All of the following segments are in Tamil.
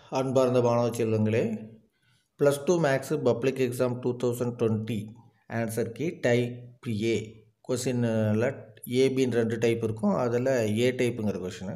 அன்பார்ந்த மாணவ செல்வங்களே plus two maths public exam two thousand twenty answer key type A கொஷினில் ஏபின்னு ரெண்டு டைப் இருக்கும் அதில் ஏ டைப்புங்கிற கொஷினு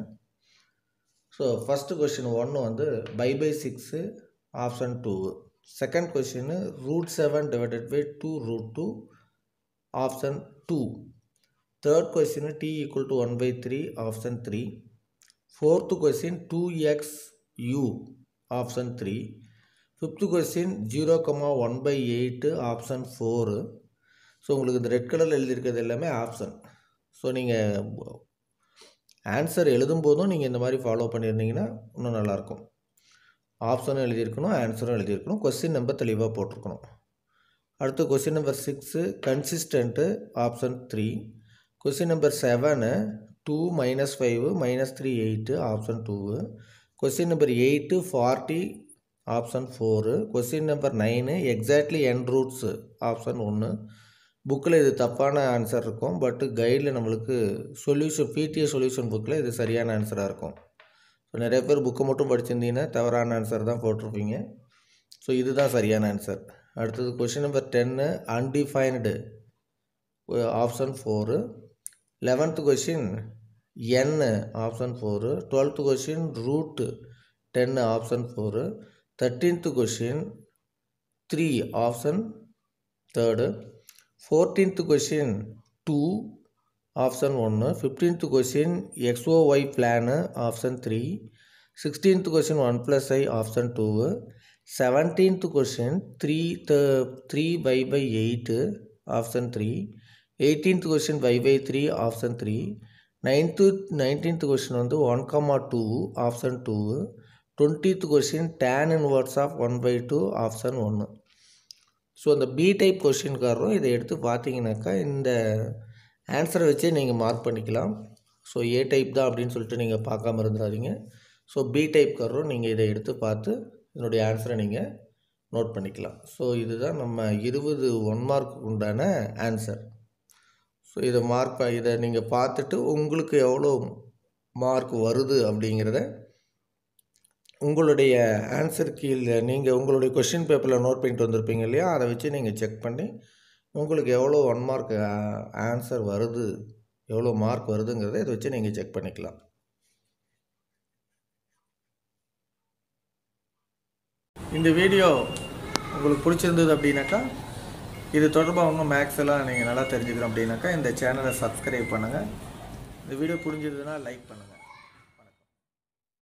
ஸோ ஃபஸ்ட்டு கொஷின் ஒன்று வந்து pi by six option two second question root seven divided by two root two option two third question t equal to one by three option three fourth question two x u option three fifth question zero comma one by eight option four so உங்களுக்கு இந்த ரெட் கலரில் எழுதியிருக்கிறது எல்லாமே ஆப்ஷன் ஸோ நீங்கள் ஆன்சர் எழுதும் போதும் நீங்கள் இந்த மாதிரி ஃபாலோ பண்ணியிருந்தீங்கன்னா இன்னும் நல்லாயிருக்கும் ஆப்ஷனும் எழுதியிருக்கணும் ஆன்சரும் எழுதியிருக்கணும் கொஸ்டின் நம்பர் தெளிவாக போட்டிருக்கணும் அடுத்து question number six consistent option three question number seven two minus five minus three eight option two question number eight forty option four question number nine exactly n roots option ஒன்று புக்கில் இது தப்பான ஆன்சர் இருக்கும் பட்டு கைடில் நம்மளுக்கு சொல்யூஷன் பிடிஏ சொல்யூஷன் புக்கில் இது சரியான ஆன்சராக இருக்கும் ஸோ நிறைய பேர் புக்கை மட்டும் படிச்சிருந்தீங்கன்னா தவறான ஆன்சர் தான் போட்டிருப்பீங்க ஸோ இதுதான் சரியான ஆன்சர் அடுத்தது question number ten undefined option four eleventh question n option four twelfth question root ten option four thirteenth question three option third fourteenth question two option ஒன்று fifteenth question X O Y plane option three sixteenth question one plus i option two seventeenth question three the three pi by eight option three eighteenth question pi by three option three ninth nineteenth question வந்து one comma two option two twentieth question tan inverse of one by two option ஒன்று ஸோ அந்த பி டைப் கொஷின்காரரும் இதை எடுத்து பார்த்தீங்கன்னாக்கா இந்த ஆன்சரை வச்சே நீங்கள் மார்க் பண்ணிக்கலாம் ஸோ ஏ டைப் தான் அப்படின்னு சொல்லிட்டு நீங்கள் பார்க்காம இருந்துடாதீங்க ஸோ பி டைப்காரரும் நீங்கள் இதை எடுத்து பார்த்து இதனுடைய ஆன்சரை நீங்கள் நோட் பண்ணிக்கலாம் ஸோ இதுதான் நம்ம இருபது ஒன் மார்க் உண்டான ஆன்சர் ஸோ இதை மார்க் இதை நீங்கள் பார்த்துட்டு உங்களுக்கு எவ்வளோ மார்க் வருது அப்படிங்கிறத உங்களுடைய ஆன்சர் கீழே நீங்கள் உங்களுடைய கொஷின் பேப்பரில் நோட் பண்ணிட்டு வந்திருப்பீங்க இல்லையா அதை வச்சு நீங்கள் செக் பண்ணி உங்களுக்கு எவ்வளோ ஒன் மார்க் ஆன்சர் வருது எவ்வளோ மார்க் வருதுங்கிறத இதை வச்சு நீங்கள் செக் பண்ணிக்கலாம் இந்த வீடியோ உங்களுக்கு பிடிச்சிருந்தது அப்படின்னாக்கா இது தொடர்பாக இன்னும் மேக்ஸ் எல்லாம் நீங்கள் நல்லா தெரிஞ்சுக்கணும் அப்படின்னாக்கா இந்த சேனலை சப்ஸ்கிரைப் பண்ணுங்கள் இந்த வீடியோ புரிஞ்சதுன்னா லைக் பண்ணுங்கள்